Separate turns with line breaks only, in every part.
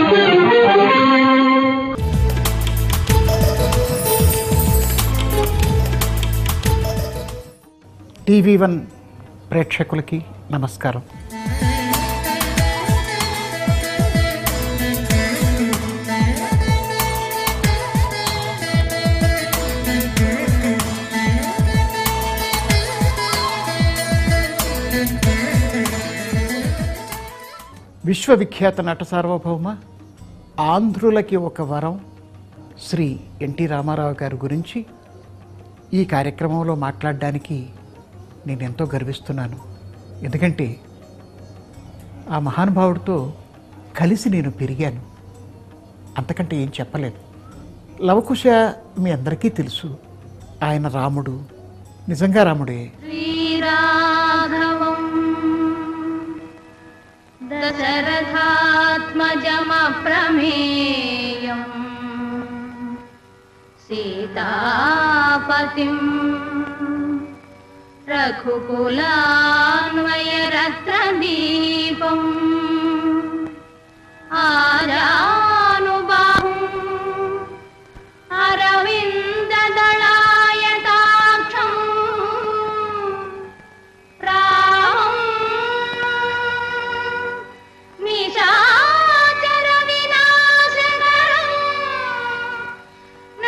TV one ప్రేక్షకులకి నమస్కారం విశ్వవిఖ్యాత నట సార్వభౌమ ఆంధ్రులకి ఒక వరం శ్రీ ఎన్టీ రామారావు గారి గురించి ఈ కార్యక్రమంలో మాట్లాడడానికి నేను ఎంతో గర్విస్తున్నాను ఎందుకంటే ఆ మహానుభావుడితో కలిసి నేను పెరిగాను అంతకంటే ఏం చెప్పలేను లవకుశ మీ అందరికీ తెలుసు ఆయన రాముడు నిజంగా రాముడే
श्रीराघवम् दशरथात्मजमप्रमेयम् सीतापतिम् रघुकुलान्वयरत्नदीपम् आजानुबाहुम् अरविन्ददलायताक्षम् रामम् निशाचरविनाशकरम्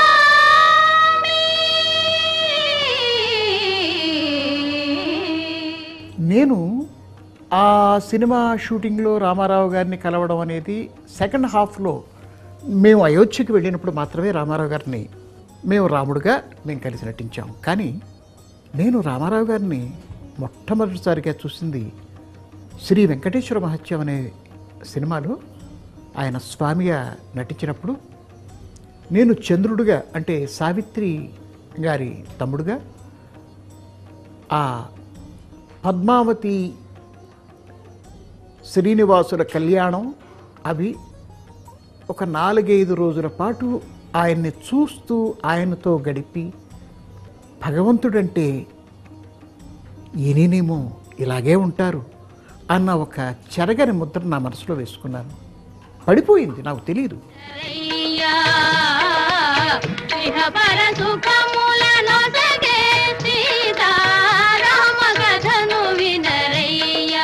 नमामि
నేను ఆ సినిమా షూటింగ్లో రామారావు గారిని కలవడం అనేది సెకండ్ హాఫ్లో మేము అయోధ్యకి వెళ్ళినప్పుడు మాత్రమే రామారావు గారిని మేము రాముడుగా మేము కలిసి నటించాం కానీ నేను రామారావు గారిని మొట్టమొదటిసారిగా చూసింది శ్రీ వెంకటేశ్వర మహత్యం అనే సినిమాలో ఆయన స్వామిగా నటించినప్పుడు నేను చంద్రుడుగా అంటే సావిత్రి గారి తమ్ముడుగా ఆ పద్మావతి శ్రీనివాసుల కళ్యాణం అవి ఒక నాలుగైదు రోజుల పాటు ఆయన్ని చూస్తూ ఆయనతో గడిపి భగవంతుడంటే ఈయనేమో ఇలాగే ఉంటారు అన్న ఒక చెరగని ముద్ర నా మనసులో వేసుకున్నాను పడిపోయింది నాకు తెలియదు
రయ్యా, ఇహపర సుఖములనొసగే సీతారామ కథను వినరయ్యా.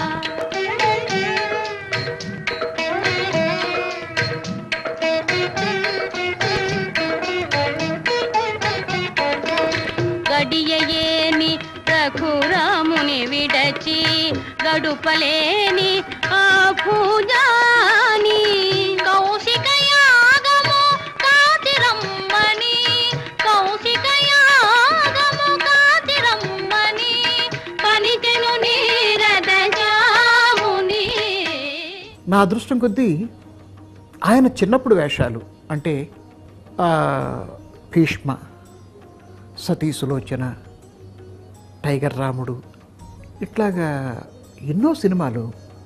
గడియయేని రఘురాముని విడచి గడుపలేని ఆ పూజాని కౌశిక యాగము కాతిరమ్మని కౌశిక యాగము కాతిరమ్మని పనిచెను నీరద జాముని
నా అదృష్టం కొద్దీ ఆయన చిన్నప్పుడు వేషాలు అంటే ఆ, భీష్మ సతీ సులోచన టైగర్ రాముడు ఇట్లాగా ఎన్నో సినిమాలు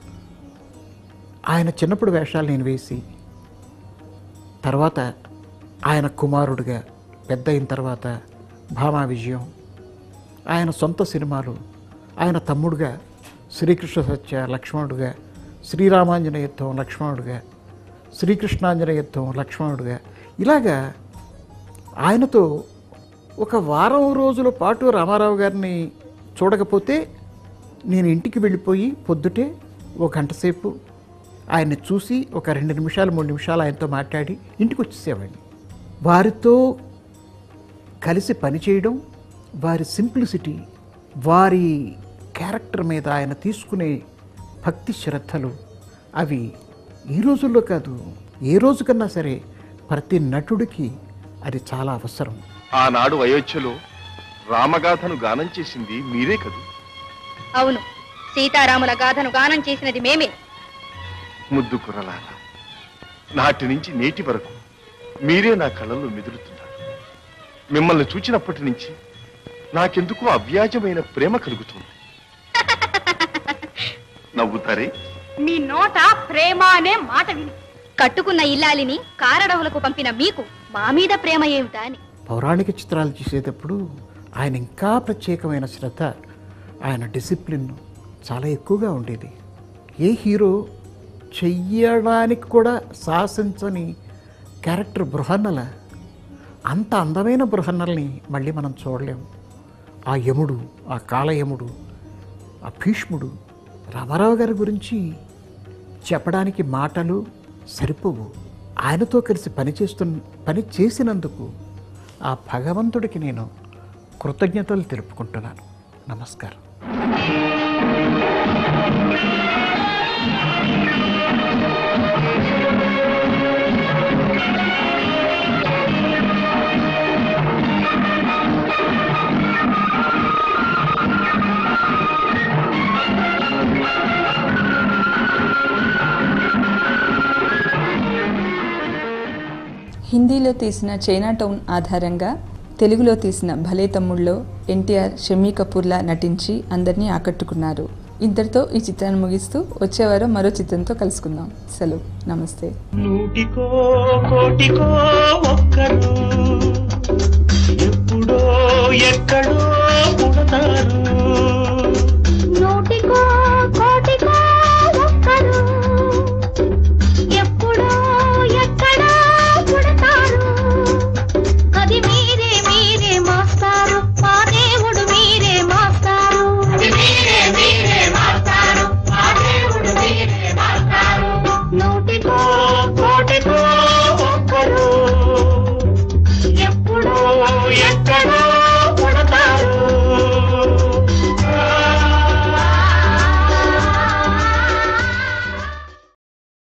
ఆయన చిన్నప్పుడు వేషాలు నేను వేసి తర్వాత ఆయన కుమారుడిగా పెద్ద అయిన తర్వాత భామా విజయం ఆయన సొంత సినిమాలు ఆయన తమ్ముడుగా శ్రీకృష్ణ సత్య లక్ష్మణుడుగా శ్రీరామాంజన యుద్ధం లక్ష్మణుడుగా శ్రీకృష్ణాంజన యుద్ధం లక్ష్మణుడుగా ఇలాగా ఆయనతో ఒక వారం రోజుల పాటు రామారావు గారిని చూడకపోతే నేను ఇంటికి వెళ్ళిపోయి పొద్దుటే ఒక గంట సేపు ఆయన్ని చూసి ఒక రెండు నిమిషాలు మూడు నిమిషాలు ఆయనతో మాట్లాడి ఇంటికి వచ్చేసేవాడిని వారితో కలిసి పనిచేయడం వారి సింప్లిసిటీ వారి క్యారెక్టర్ మీద ఆయన తీసుకునే భక్తి శ్రద్ధలు అవి ఈ రోజుల్లో కాదు ఏ రోజు కన్నా సరే ప్రతి నటుడికి అది చాలా అవసరం
ఆనాడు అయోధ్యలో రామగాథను గానం చేసింది మీరే కదూ
అవును సీతారాముల గాథను గానం చేసినది మేమే
ముద్దు కురలారా నాటి నుంచి నేటి వరకు మీరే నా కళ్ళల్లో మెదులుతున్నారు మిమ్మల్ని చూచినప్పటి నుంచి నాకెందుకో అవ్యాజమైన ప్రేమ కలుగుతుంది నవ్వుతారే
మీ నోట ప్రేమ అనే మాట విని కట్టుకున్న ఇల్లాలిని కారడవులకు పంపిన మీకు మా మీద ప్రేమ ఏమిటా అని
పౌరాణిక చిత్రాలు చేసేటప్పుడు ఆయన ఇంకా ప్రత్యేకమైన శ్రద్ధ ఆయన డిసిప్లిన్ చాలా ఎక్కువగా ఉండేది ఏ హీరో చెయ్యడానికి కూడా సాహసించని క్యారెక్టర్ బృహన్నల అంత అందమైన బృహన్నల్ని మళ్ళీ మనం చూడలేము ఆ యముడు ఆ కాలయముడు ఆ భీష్ముడు రామారావు గారి గురించి చెప్పడానికి మాటలు సరిపోవు ఆయనతో కలిసి పనిచేస్తు పని చేసినందుకు ఆ భగవంతుడికి నేను కృతజ్ఞతలు తెలుపుకుంటున్నాను నమస్కారం
హిందీలో తీసిన చైనా టౌన్ ఆధారంగా తెలుగులో తీసిన భలే తమ్ముళ్ళలో ఎన్టీఆర్ షమీ కపూర్లా నటించి అందరినీ ఆకట్టుకున్నారు ఇంతటితో ఈ చిత్రాన్ని ముగిస్తూ వచ్చేవారం మరో చిత్రంతో కలుసుకుందాం సెలవు నమస్తే
నూటికో కోటికో ఒక్కరు ఎప్పుడో ఎక్కడో పుడతారు